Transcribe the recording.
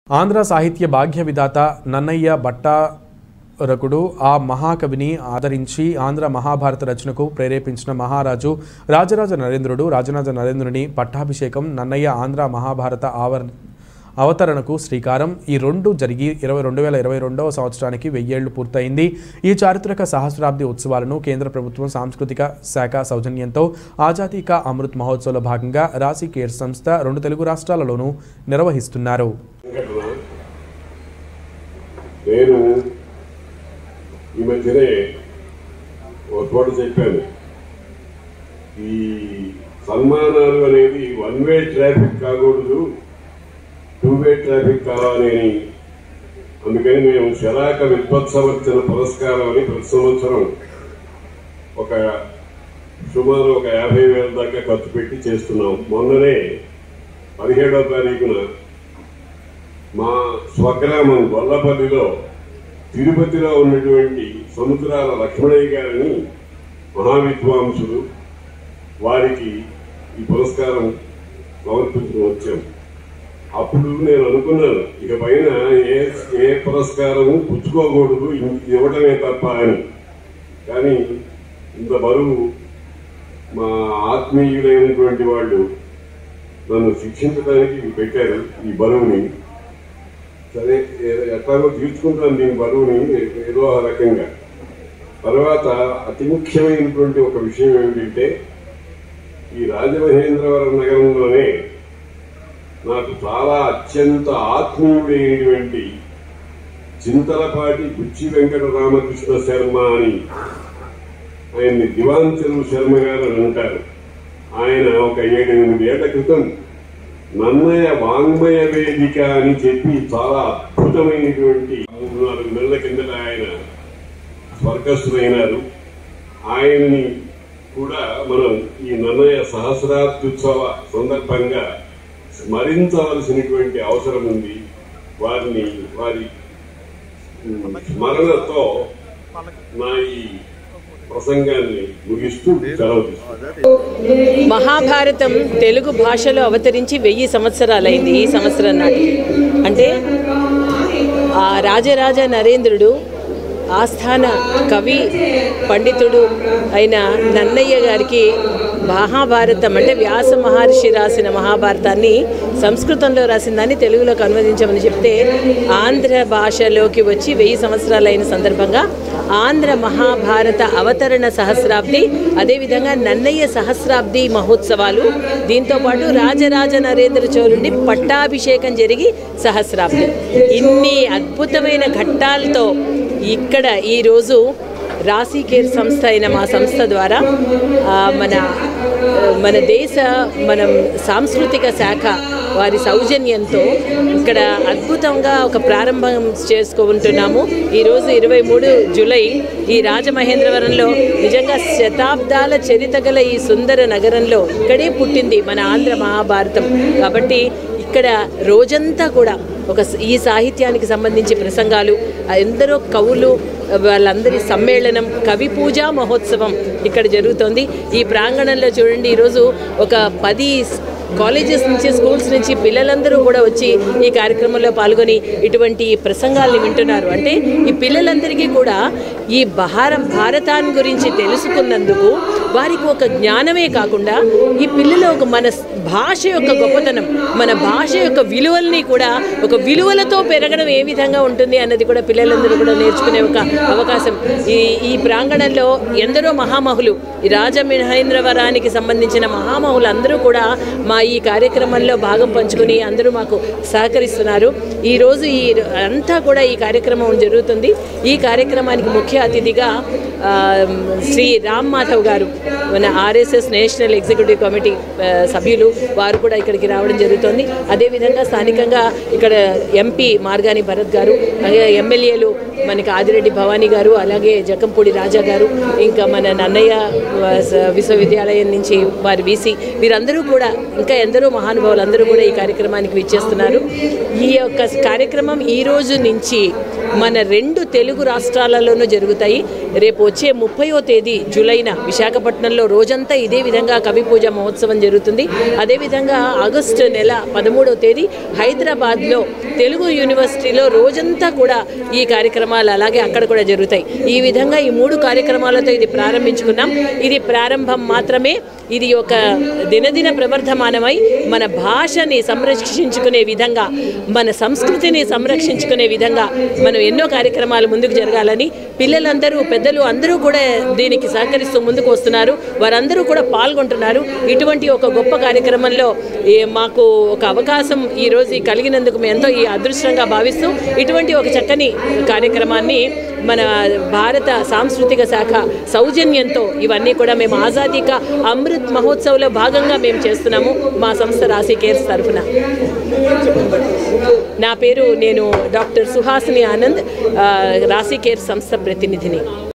ఆంధ్ర సాహిత్య భాగ్య విధాత నన్నయ్య భట్టారకుడు ఆ మహాకవిని ఆదరించి ఆంధ్ర మహాభారత రచనకు ప్రేరేపించిన మహారాజు రాజరాజ నరేంద్రుడు రాజరాజ నరేంద్రుని పట్టాభిషేకం నన్నయ్య ఆంధ్ర మహాభారత ఆవర అవతరణకు శ్రీకారం ఈ రెండు జరిగి ఇరవై రెండు వేల ఇరవై రెండవ సంవత్సరానికి వెయ్యేళ్లు పూర్తయింది ఈ చారిత్రక సహస్రాబ్ది ఉత్సవాలను కేంద్ర ప్రభుత్వం సాంస్కృతిక శాఖ సౌజన్యంతో ఆజాదీ కా అమృత్ మహోత్సవ్లో భాగంగా రాశి కేర్ సంస్థ రెండు తెలుగు రాష్ట్రాలలోనూ నిర్వహిస్తున్నారు సంఘటన నేను ఈ మధ్యనే ఒక చోట చెప్పాను ఈ సన్మానాలు అనేది వన్ వే ట్రాఫిక్ కాకూడదు టూ వే ట్రాఫిక్ కావాలి అని అందుకని మేము శరాక విద్వత్సవర్చన పురస్కారం అని ప్రతి సంవత్సరం ఒక సుమారు ఒక యాభై వేల దాకా ఖర్చు పెట్టి చేస్తున్నాం మొన్ననే పదిహేడవ తారీఖున మా స్వగ్రామం గొల్లపల్లిలో తిరుపతిలో ఉన్నటువంటి సముద్రాల లక్ష్మణయ్య గారిని మహావిద్వాంసులు వారికి ఈ పురస్కారం సమర్పించడం వచ్చాం అప్పుడు నేను అనుకున్నాను ఇక పైన ఏ ఏ పురస్కారము పుచ్చుకోకూడదు ఇ- ఇవ్వటమే తప్ప అని కానీ ఇంత బరువు మా ఆత్మీయులైనటువంటి వాళ్ళు నన్ను శిక్షించడానికి పెట్టారు ఈ బరువుని సరే ఏ- ఎట్లాగో తీర్చుకుంటాను దీని బరువుని ఏదో ఒక రకంగా తర్వాత అతి ముఖ్యమైనటువంటి ఒక విషయం ఏమిటంటే ఈ రాజమహేంద్రవరం నగరంలోనే నాకు చాలా అత్యంత ఆత్మీయుడైనటువంటి చింతలపాటి బుచ్చి వెంకట రామకృష్ణ శర్మ అని ఆయన్ని దివాన్ చెరువు శర్మ గారు అని అంటారు ఆయన ఒక ఏడెనిమిది ఏళ్ల క్రితం నన్నయ్య వాంగ్మయ వేదిక అని చెప్పి చాలా అద్భుతమైనటువంటి మూడు నాలుగు నెలల కిందట ఆయన స్వర్గస్థులైనారు ఆయన్ని కూడా మనం ఈ నన్నయ్య సహస్రాబ్దుత్సవ సందర్భంగా స్మరించవలసినటువంటి అవసరం ఉంది వారిని వారి ఉమ్, స్మరణతో నా ఈ ప్రసంగాన్ని ముగిస్తూ సెలవు తీసుకుంటాను. మహాభారతం తెలుగు భాషలో అవతరించి వెయ్యి సంవత్సరాలైంది ఈ సంవత్సరం నాటికి అంటే ఆ రాజరాజ నరేంద్రుడు ఆస్థాన కవి పండితుడు అయిన నన్నయ్య గారికి మహాభారతం అంటే వ్యాస మహర్షి రాసిన మహాభారతాన్ని సంస్కృతంలో రాసిన దాన్ని తెలుగులోకి అనువదించమని చెప్తే ఆంధ్ర భాషలోకి వచ్చి వెయ్యి సంవత్సరాలైన సందర్భంగా ఆంధ్ర మహాభారత అవతరణ సహస్రాబ్ది అదేవిధంగా నన్నయ్య సహస్రాబ్ది మహోత్సవాలు దీంతో పాటు రాజరాజ నరేంద్ర చోళుడి పట్టాభిషేకం జరిగి సహస్రాబ్ది ఇన్ని అద్భుతమైన ఘట్టాలతో ఇక్కడ ఈరోజు రాశి కేర్ సంస్థ అయిన మా సంస్థ ద్వారా ఆ, మన మన దేశ మనం సాంస్కృతిక శాఖ వారి సౌజన్యంతో ఇక్కడ అద్భుతంగా ఒక ప్రారంభం చేసుకుంటున్నాము ఈరోజు ఇరవై మూడు జూలై ఈ రాజమహేంద్రవరంలో నిజంగా శతాబ్దాల చరిత గల ఈ సుందర నగరంలో ఇక్కడే పుట్టింది మన ఆంధ్ర మహాభారతం కాబట్టి ఇక్కడ రోజంతా కూడా ఒక స- ఈ సాహిత్యానికి సంబంధించి ప్రసంగాలు ఆ ఎందరో కవులు వాళ్ళందరి సమ్మేళనం కవి పూజా మహోత్సవం ఇక్కడ జరుగుతోంది ఈ ప్రాంగణంలో చూడండి ఈరోజు ఒక పది స్- కాలేజెస్ నుంచి స్కూల్స్ నుంచి పిల్లలందరూ కూడా వచ్చి ఈ కార్యక్రమంలో పాల్గొని ఇటువంటి ప్రసంగాల్ని వింటున్నారు అంటే ఈ పిల్లలందరికీ కూడా ఈ భార భారతాన్ని గురించి తెలుసుకున్నందుకు వారికి ఒక జ్ఞానమే కాకుండా ఈ పిల్లలు ఒక మన స్- భాష యొక్క గొప్పతనం మన భాష యొక్క విలువల్ని కూడా ఒక విలువలతో పెరగడం ఏ విధంగా ఉంటుంది అన్నది కూడా పిల్లలందరూ కూడా నేర్చుకునే ఒక అవకాశం ఈ ఈ ప్రాంగణంలో ఎందరో మహామహులు ఈ రాజమహేంద్రవరానికి సంబంధించిన మహామహులు అందరూ కూడా మా ఈ కార్యక్రమంలో భాగం పంచుకుని అందరూ మాకు సహకరిస్తున్నారు ఈరోజు ఈ అంతా కూడా ఈ కార్యక్రమం జరుగుతుంది ఈ కార్యక్రమానికి ముఖ్య అతిథిగా ఆ, శ్రీ రామ్ మాధవ్ గారు మన ఆర్ఎస్ఎస్ నేషనల్ ఎగ్జిక్యూటివ్ కమిటీ ఆ, సభ్యులు వారు కూడా ఇక్కడికి రావడం జరుగుతోంది అదేవిధంగా స్థానికంగా ఇక్కడ ఎంపీ మార్గాని భరత్ గారు అలాగే ఎమ్మెల్యేలు మనకి ఆదిరెడ్డి భవానీ గారు అలాగే జకంపూడి రాజా గారు ఇంకా మన నన్నయ్య ఆ, స- విశ్వవిద్యాలయం నుంచి వారి వీసీ వీరందరూ కూడా ఇంకా ఎందరో మహానుభావులు అందరూ కూడా ఈ కార్యక్రమానికి విచ్చేస్తున్నారు ఈ యొక్క కార్యక్రమం ఈ రోజు నుంచి మన రెండు తెలుగు రాష్ట్రాలలోనూ జరుగుతాయి రేపు వచ్చే ముప్పయో తేదీ జూలైన విశాఖపట్నంలో రోజంతా ఇదే విధంగా కవి పూజ మహోత్సవం జరుగుతుంది అదేవిధంగా ఆగస్టు నెల పదమూడవ తేదీ హైదరాబాద్లో తెలుగు యూనివర్సిటీలో రోజంతా కూడా ఈ కార్యక్రమాలు అలాగే అక్కడ కూడా జరుగుతాయి ఈ విధంగా ఈ మూడు కార్యక్రమాలతో ఇది ప్రారంభించుకున్నాం ఇది ప్రారంభం మాత్రమే ఇది ఒక దినదిన ప్రవర్ధమానమై మన భాషని సంరక్షించుకునే విధంగా మన సంస్కృతిని సంరక్షించుకునే విధంగా మనం ఎన్నో కార్యక్రమాలు ముందుకు జరగాలని పిల్లలందరూ పెద్దలు అందరూ కూడా దీనికి సహకరిస్తూ ముందుకు వస్తున్నారు వారందరూ కూడా పాల్గొంటున్నారు ఇటువంటి ఒక గొప్ప కార్యక్రమంలో ఏ మాకు ఒక అవకాశం ఈరోజు కలిగినందుకు మేము ఎంతో ఈ అదృష్టంగా భావిస్తూ ఇటువంటి ఒక చక్కని కార్యక్రమాన్ని మన భారత సాంస్కృతిక శాఖ సౌజన్యంతో ఇవన్నీ కూడా మేము ఆజాదీ కా అమృత్ మహోత్సవ్లో భాగంగా మేము చేస్తున్నాము మా సంస్థ రాశి కేర్స్ తరఫున నా పేరు నేను డాక్టర్ సుహాసిని ఆనంద్ ఆ, రాశి కేర్ సంస్థ ప్రతినిధిని